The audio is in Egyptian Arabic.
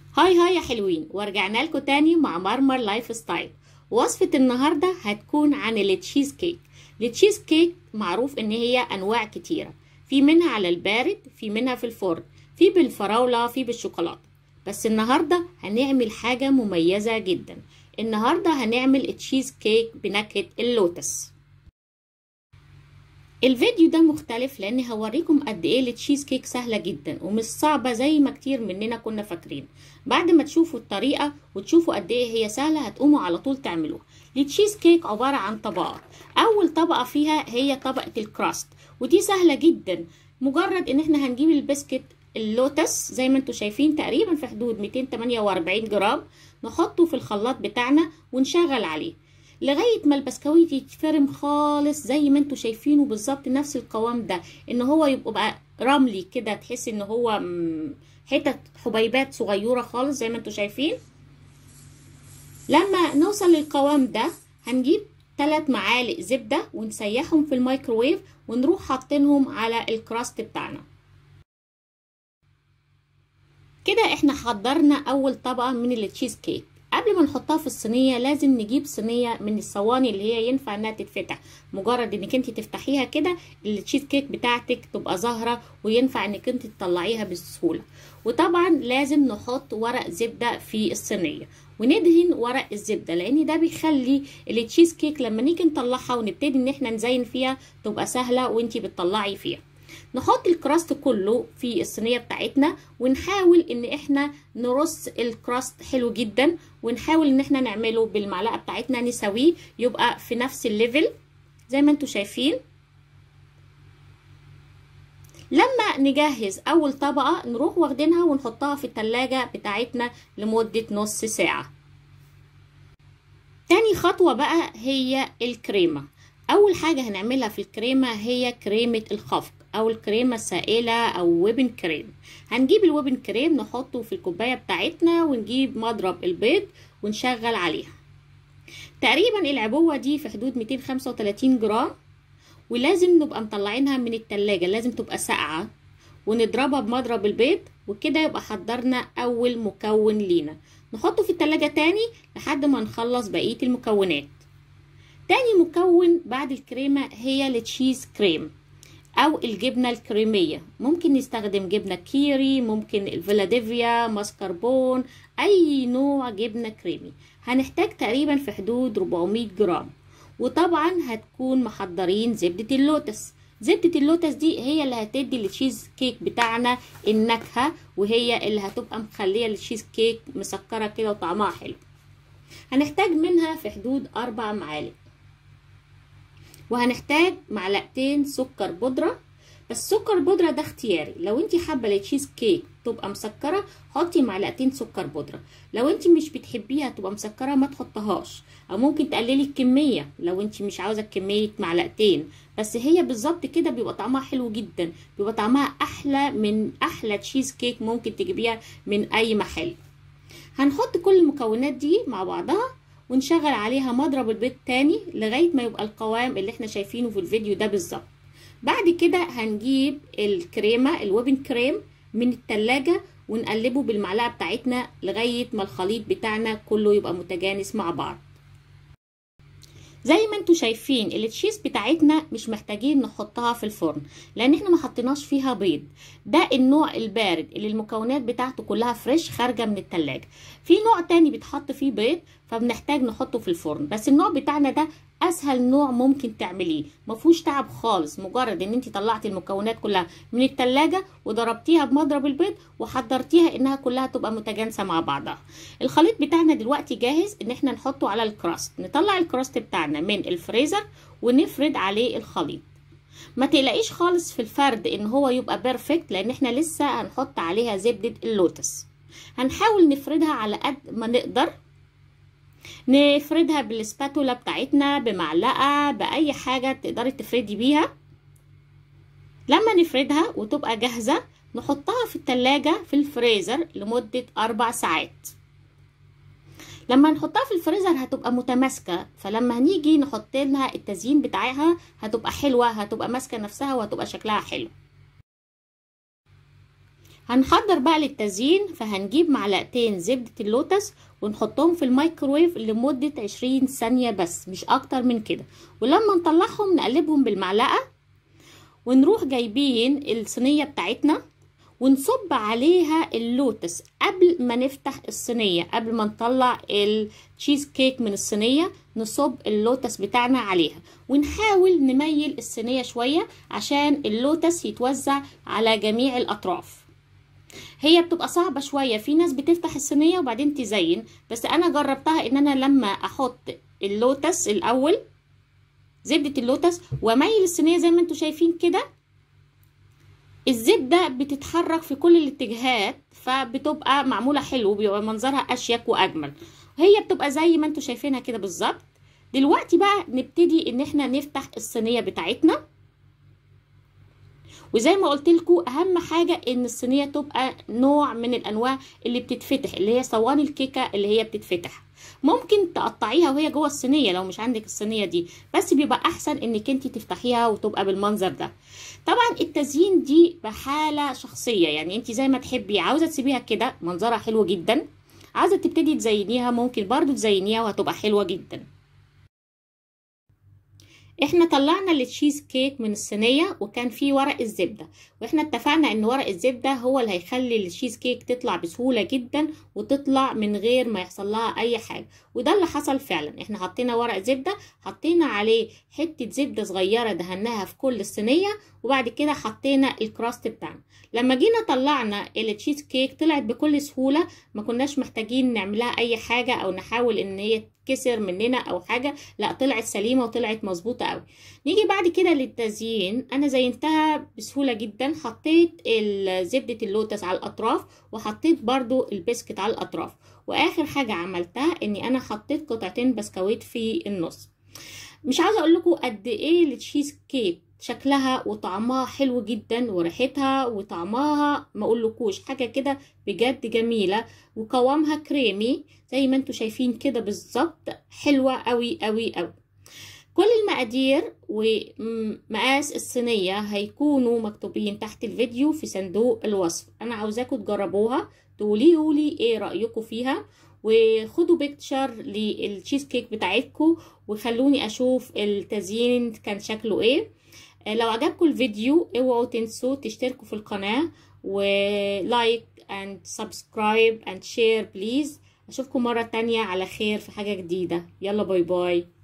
هاي هاي يا حلوين ورجعنا لكم تاني مع مرمر لايف ستايل وصفة النهاردة هتكون عن التشيز كيك التشيز كيك معروف ان هي انواع كتيرة في منها على البارد في منها في الفرن في بالفراولة في بالشوكولاتة بس النهاردة هنعمل حاجة مميزة جدا النهاردة هنعمل تشيز كيك بنكهة اللوتس الفيديو ده مختلف لان هوريكم قد ايه التشيز كيك سهله جدا ومش صعبه زي ما كتير مننا كنا فاكرين بعد ما تشوفوا الطريقه وتشوفوا قد ايه هي سهله هتقوموا على طول تعملوها التشيز كيك عباره عن طبقات اول طبقه فيها هي طبقه الكراست ودي سهله جدا مجرد ان احنا هنجيب البسكت اللوتس زي ما انتم شايفين تقريبا في حدود 248 جرام نحطه في الخلاط بتاعنا ونشغل عليه لغايه ما البسكويت يتفرم خالص زي ما انتوا شايفينه بالظبط نفس القوام ده ان هو يبقى بقى رملي كده تحس ان هو حتت حبيبات صغيره خالص زي ما انتوا شايفين لما نوصل للقوام ده هنجيب 3 معالق زبده ونسيحهم في الميكروويف ونروح حاطينهم على الكراست بتاعنا كده احنا حضرنا اول طبقه من التشيز كيك قبل ما نحطها في الصينيه لازم نجيب صينيه من الصواني اللي هي ينفع انها تتفتح مجرد انك انت تفتحيها كده التشيز كيك بتاعتك تبقى ظاهره وينفع انك انت تطلعيها بسهوله وطبعا لازم نحط ورق زبده في الصينيه وندهن ورق الزبده لان ده بيخلي التشيز كيك لما نيجي نطلعها ونبتدي ان احنا نزين فيها تبقى سهله وانت بتطلعي فيها نحط الكراست كله في الصينية بتاعتنا ونحاول ان احنا نرص الكراست حلو جدا ونحاول ان احنا نعمله بالمعلقة بتاعتنا نسويه يبقى في نفس الليفل زي ما انتوا شايفين لما نجهز اول طبقة نروح واخدينها ونحطها في التلاجة بتاعتنا لمدة نص ساعة تاني خطوة بقى هي الكريمة اول حاجة هنعملها في الكريمة هي كريمة الخفق او الكريمه السائله او ويبن كريم هنجيب الويبن كريم نحطه في الكوبايه بتاعتنا ونجيب مضرب البيض ونشغل عليها تقريبا العبوه دي في حدود 235 جرام ولازم نبقى مطلعينها من التلاجة لازم تبقى ساقعه ونضربها بمضرب البيض وكده يبقى حضرنا اول مكون لينا نحطه في التلاجة تاني لحد ما نخلص بقيه المكونات تاني مكون بعد الكريمه هي التشيز كريم او الجبنة الكريمية ممكن نستخدم جبنة كيري ممكن الفيلاديفيا ماسكربون اي نوع جبنة كريمي هنحتاج تقريبا في حدود 400 جرام وطبعا هتكون محضرين زبدة اللوتس زبدة اللوتس دي هي اللي هتدي للتشيز كيك بتاعنا النكهة وهي اللي هتبقى مخلية التشيز كيك مسكرة كده وطعمها حلو هنحتاج منها في حدود أربع معالق وهنحتاج معلقتين سكر بودرة بس سكر بودرة ده اختياري لو انت حابة التشيز كيك تبقى مسكرة حطي معلقتين سكر بودرة لو انت مش بتحبيها تبقى مسكرة ما تحطهاش او ممكن تقللي الكمية لو انت مش عاوزة كمية معلقتين بس هي بالظبط كده بيبقى طعمها حلو جدا بيبقى طعمها احلى من احلى تشيز كيك ممكن تجيبيها من اي محل هنحط كل المكونات دي مع بعضها ونشغل عليها مضرب البيض تاني لغاية ما يبقى القوام اللي احنا شايفينه في الفيديو ده بالظبط بعد كده هنجيب الكريمة الويبن كريم من التلاجة ونقلبه بالمعلقة بتاعتنا لغاية ما الخليط بتاعنا كله يبقى متجانس مع بعض زي ما انتوا شايفين التشيز بتاعتنا مش محتاجين نحطها في الفرن لان احنا ما حطيناش فيها بيض ده النوع البارد اللي المكونات بتاعته كلها فريش خارجه من التلاجة في نوع تاني بيتحط فيه بيض فبنحتاج نحطه في الفرن بس النوع بتاعنا ده اسهل نوع ممكن تعمليه مفهوش تعب خالص مجرد ان انت طلعتي المكونات كلها من التلاجة وضربتيها بمضرب البيض وحضرتيها انها كلها تبقى متجانسه مع بعضها الخليط بتاعنا دلوقتي جاهز ان احنا نحطه على الكراست نطلع الكراست بتاعنا من الفريزر ونفرد عليه الخليط ما تقلقيش خالص في الفرد ان هو يبقى بيرفكت لان احنا لسه هنحط عليها زبده اللوتس هنحاول نفردها على قد ما نقدر نفردها بالسباتولا بتاعتنا بمعلقة بأي حاجة تقدري تفردي بيها لما نفردها وتبقى جاهزة نحطها في التلاجة في الفريزر لمدة أربع ساعات لما نحطها في الفريزر هتبقى متماسكة فلما هنيجي نحط لها التزيين بتاعها هتبقى حلوة هتبقى ماسكة نفسها وهتبقى شكلها حلو هنحضر بقى للتزيين فهنجيب معلقتين زبدة اللوتس ونحطهم في الميكروويف لمدة عشرين ثانية بس مش اكتر من كده ولما نطلعهم نقلبهم بالمعلقة ونروح جايبين الصينية بتاعتنا ونصب عليها اللوتس قبل ما نفتح الصينية قبل ما نطلع التشيز كيك من الصينية نصب اللوتس بتاعنا عليها ونحاول نميل الصينية شوية عشان اللوتس يتوزع على جميع الأطراف هي بتبقى صعبة شوية في ناس بتفتح الصينية وبعدين تزين بس أنا جربتها إن أنا لما أحط اللوتس الأول زبدة اللوتس وأميل الصينية زي ما انتوا شايفين كده الزبدة بتتحرك في كل الاتجاهات فبتبقى معمولة حلو بيبقى منظرها أشيك وأجمل هي بتبقى زي ما انتوا شايفينها كده بالظبط دلوقتي بقى نبتدي ان احنا نفتح الصينية بتاعتنا وزي ما قلت لكم اهم حاجه ان الصينيه تبقى نوع من الانواع اللي بتتفتح اللي هي صواني الكيكه اللي هي بتتفتح ممكن تقطعيها وهي جوه الصينيه لو مش عندك الصينيه دي بس بيبقى احسن انك انت تفتحيها وتبقى بالمنظر ده طبعا التزيين دي بحاله شخصيه يعني انت زي ما تحبي عاوزه تسيبيها كده منظرها حلو جدا عاوزه تبتدي تزينيها ممكن برضو تزينيها وهتبقى حلوه جدا احنا طلعنا التشيز كيك من الصينيه وكان فيه ورق الزبده واحنا اتفقنا ان ورق الزبده هو اللي هيخلي التشيز كيك تطلع بسهوله جدا وتطلع من غير ما يحصل لها اي حاجه وده اللي حصل فعلا احنا حطينا ورق زبده حطينا عليه حته زبده صغيره دهناها في كل الصينيه وبعد كده حطينا الكراست بتاعنا لما جينا طلعنا التشيز كيك طلعت بكل سهوله ما كناش محتاجين نعملها اي حاجه او نحاول ان هي تكسر مننا او حاجه لا طلعت سليمه وطلعت مظبوطه قوي نيجي بعد كده للتزيين انا زينتها بسهوله جدا حطيت زبده اللوتس على الاطراف وحطيت برضو البسكت على الاطراف واخر حاجه عملتها اني انا حطيت قطعتين بسكويت في النص مش عاوزه اقول لكم قد ايه التشيز كيك شكلها وطعمها حلو جدا وريحتها وطعمها ما اقولكوش حاجه كده بجد جميله وقوامها كريمي زي ما انتوا شايفين كده بالظبط حلوه قوي قوي قوي كل المقادير ومقاس الصينيه هيكونوا مكتوبين تحت الفيديو في صندوق الوصف انا عاوزاكم تجربوها تقولوا لي ايه رايكم فيها وخدوا بيكتشر للتشيز كيك بتاعتكم وخلوني اشوف التزيين كان شكله ايه لو عجبكم الفيديو اوعوا تنسوا تشتركوا في القناة ولايك اند سبسكرايب اند شير بليز اشوفكم مرة تانية على خير في حاجة جديدة يلا باي باي